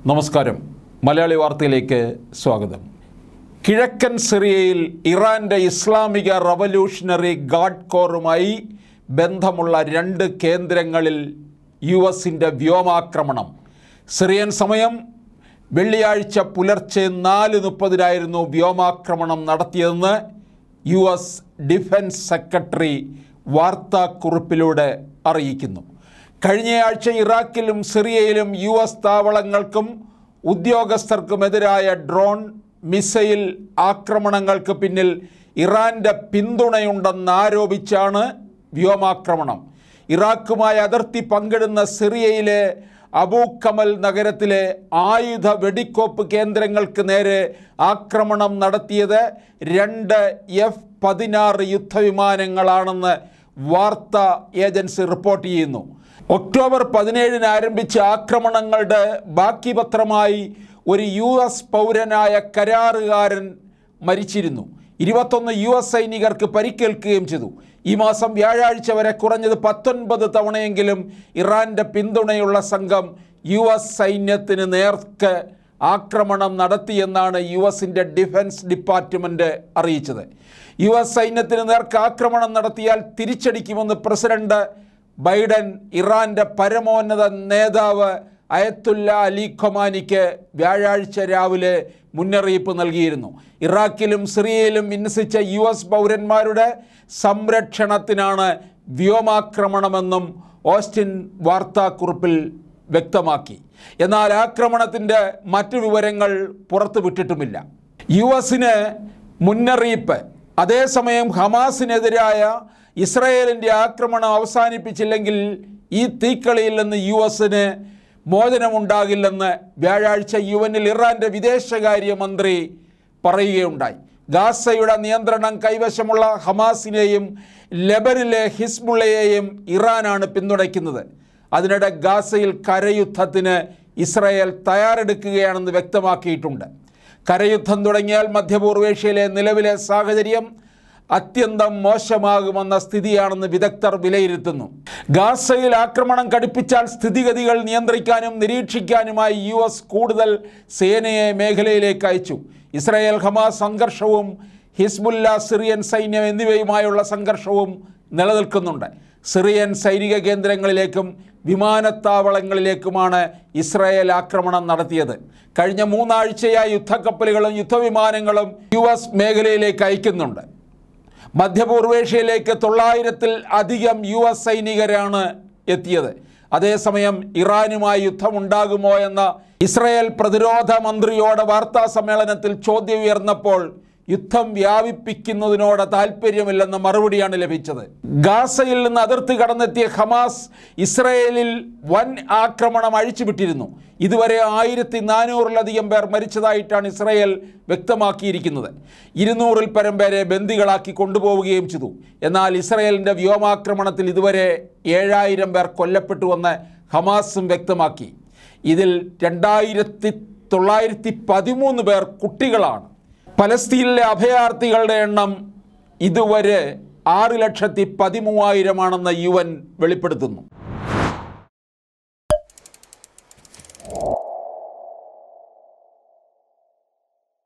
നമസ്കാരം മലയാളി വാർത്തയിലേക്ക് സ്വാഗതം കിഴക്കൻ സിറിയയിൽ ഇറാൻ്റെ ഇസ്ലാമിക റവല്യൂഷണറി ഗാഡ് കോറുമായി ബന്ധമുള്ള രണ്ട് കേന്ദ്രങ്ങളിൽ യു എസിൻ്റെ വ്യോമാക്രമണം സിറിയൻ സമയം വെള്ളിയാഴ്ച പുലർച്ചെ നാല് മുപ്പതിനായിരുന്നു വ്യോമാക്രമണം നടത്തിയതെന്ന് യു എസ് ഡിഫൻസ് സെക്രട്ടറി വാർത്താക്കുറിപ്പിലൂടെ അറിയിക്കുന്നു കഴിഞ്ഞയാഴ്ച ഇറാഖിലും സിറിയയിലും യു എസ് താവളങ്ങൾക്കും ഉദ്യോഗസ്ഥർക്കുമെതിരായ ഡ്രോൺ മിസൈൽ ആക്രമണങ്ങൾക്ക് പിന്നിൽ ഇറാൻ്റെ പിന്തുണയുണ്ടെന്നാരോപിച്ചാണ് വ്യോമാക്രമണം ഇറാഖുമായി അതിർത്തി പങ്കിടുന്ന സിറിയയിലെ അബൂ കമൽ നഗരത്തിലെ ആയുധ വെടിക്കോപ്പ് കേന്ദ്രങ്ങൾക്ക് നേരെ ആക്രമണം നടത്തിയത് രണ്ട് എഫ് പതിനാറ് യുദ്ധവിമാനങ്ങളാണെന്ന് വാർത്താ ഏജൻസി റിപ്പോർട്ട് ചെയ്യുന്നു ഒക്ടോബർ പതിനേഴിന് ആരംഭിച്ച ആക്രമണങ്ങളുടെ ബാക്കി പത്രമായി ഒരു യു എസ് പൗരനായ കരാറുകാരൻ മരിച്ചിരുന്നു ഇരുപത്തൊന്ന് യു എസ് സൈനികർക്ക് പരിക്കേൽക്കുകയും ചെയ്തു ഈ മാസം വ്യാഴാഴ്ച വരെ കുറഞ്ഞത് പത്തൊൻപത് തവണയെങ്കിലും ഇറാൻ്റെ പിന്തുണയുള്ള സംഘം യു എസ് സൈന്യത്തിന് നേർക്ക് ആക്രമണം നടത്തിയെന്നാണ് യു എസിൻ്റെ ഡിഫൻസ് ഡിപ്പാർട്ട്മെൻറ്റ് അറിയിച്ചത് യു എസ് സൈന്യത്തിന് നേർക്ക് ആക്രമണം നടത്തിയാൽ തിരിച്ചടിക്കുമെന്ന് പ്രസിഡന്റ് ബൈഡൻ ഇറാൻ്റെ പരമോന്നത നേതാവ് അയത്തുല്ല അലി ഖൊമാനിക്ക് വ്യാഴാഴ്ച രാവിലെ മുന്നറിയിപ്പ് നൽകിയിരുന്നു ഇറാഖിലും സിറിയയിലും വിന്യസിച്ച യു എസ് പൗരന്മാരുടെ സംരക്ഷണത്തിനാണ് വ്യോമാക്രമണമെന്നും ഓസ്റ്റിൻ വാർത്താക്കുറിപ്പിൽ വ്യക്തമാക്കി എന്നാൽ ആക്രമണത്തിൻ്റെ മറ്റു വിവരങ്ങൾ പുറത്തുവിട്ടിട്ടുമില്ല യു എസിന് മുന്നറിയിപ്പ് അതേസമയം ഹമാസിനെതിരായ ഇസ്രയേലിൻ്റെ ആക്രമണം അവസാനിപ്പിച്ചില്ലെങ്കിൽ ഈ തീക്കളിയിൽ നിന്ന് യു എസിന് മോചനമുണ്ടാകില്ലെന്ന് വ്യാഴാഴ്ച യു എന്നിൽ ഇറാൻ്റെ വിദേശകാര്യമന്ത്രി പറയുകയുണ്ടായി ഗാസയുടെ നിയന്ത്രണം കൈവശമുള്ള ഹമാസിനെയും ലെബനിലെ ഹിസ്ബുള്ളയെയും ഇറാനാണ് പിന്തുണയ്ക്കുന്നത് അതിനിടെ ഗാസയിൽ കരയുദ്ധത്തിന് ഇസ്രായേൽ തയ്യാറെടുക്കുകയാണെന്ന് വ്യക്തമാക്കിയിട്ടുണ്ട് കരയുദ്ധം തുടങ്ങിയാൽ മധ്യപൂർവേഷ്യയിലെ നിലവിലെ സാഹചര്യം അത്യന്തം മോശമാകുമെന്ന സ്ഥിതിയാണെന്ന് വിദഗ്ധർ വിലയിരുത്തുന്നു ഗാസയിൽ ആക്രമണം കടുപ്പിച്ചാൽ സ്ഥിതിഗതികൾ നിയന്ത്രിക്കാനും നിരീക്ഷിക്കാനുമായി യു എസ് കൂടുതൽ സേനയെ മേഖലയിലേക്ക് അയച്ചു ഇസ്രായേൽ ഹമാസ് സംഘർഷവും ഹിസ്ബുല്ല സിറിയൻ സൈന്യം എന്നിവയുമായുള്ള സംഘർഷവും നിലനിൽക്കുന്നുണ്ട് സിറിയൻ സൈനിക കേന്ദ്രങ്ങളിലേക്കും വിമാനത്താവളങ്ങളിലേക്കുമാണ് ഇസ്രായേൽ ആക്രമണം നടത്തിയത് കഴിഞ്ഞ മൂന്നാഴ്ചയായി യുദ്ധക്കപ്പലുകളും യുദ്ധവിമാനങ്ങളും യു എസ് മേഖലയിലേക്ക് അയക്കുന്നുണ്ട് മധ്യപൂർവേഷ്യയിലേക്ക് തൊള്ളായിരത്തിൽ അധികം യു എസ് സൈനികരാണ് എത്തിയത് അതേസമയം ഇറാനുമായി യുദ്ധമുണ്ടാകുമോ എന്ന ഇസ്രയേൽ പ്രതിരോധ മന്ത്രിയോട് വാർത്താ സമ്മേളനത്തിൽ ചോദ്യം ഉയർന്നപ്പോൾ യുദ്ധം വ്യാപിപ്പിക്കുന്നതിനോട് താല്പര്യമില്ലെന്ന മറുപടിയാണ് ലഭിച്ചത് ഗാസയിൽ നിന്ന് അതിർത്തി കടന്നെത്തിയ ഹമാസ് ഇസ്രയേലിൽ വൻ ആക്രമണം അഴിച്ചുവിട്ടിരുന്നു ഇതുവരെ ആയിരത്തി നാനൂറിലധികം പേർ മരിച്ചതായിട്ടാണ് ഇസ്രയേൽ വ്യക്തമാക്കിയിരിക്കുന്നത് ഇരുന്നൂറിൽ പരം പേരെ ബന്ദികളാക്കി കൊണ്ടുപോവുകയും ചെയ്തു എന്നാൽ ഇസ്രയേലിൻ്റെ വ്യോമാക്രമണത്തിൽ ഇതുവരെ ഏഴായിരം പേർ കൊല്ലപ്പെട്ടുവെന്ന് ഹമാസും വ്യക്തമാക്കി ഇതിൽ രണ്ടായിരത്തി തൊള്ളായിരത്തി പതിമൂന്ന് പേർ കുട്ടികളാണ് പലസ്തീനിലെ അഭയാർത്ഥികളുടെ എണ്ണം ഇതുവരെ ആറ് ലക്ഷത്തി പതിമൂവായിരമാണെന്ന് യു എൻ വെളിപ്പെടുത്തുന്നു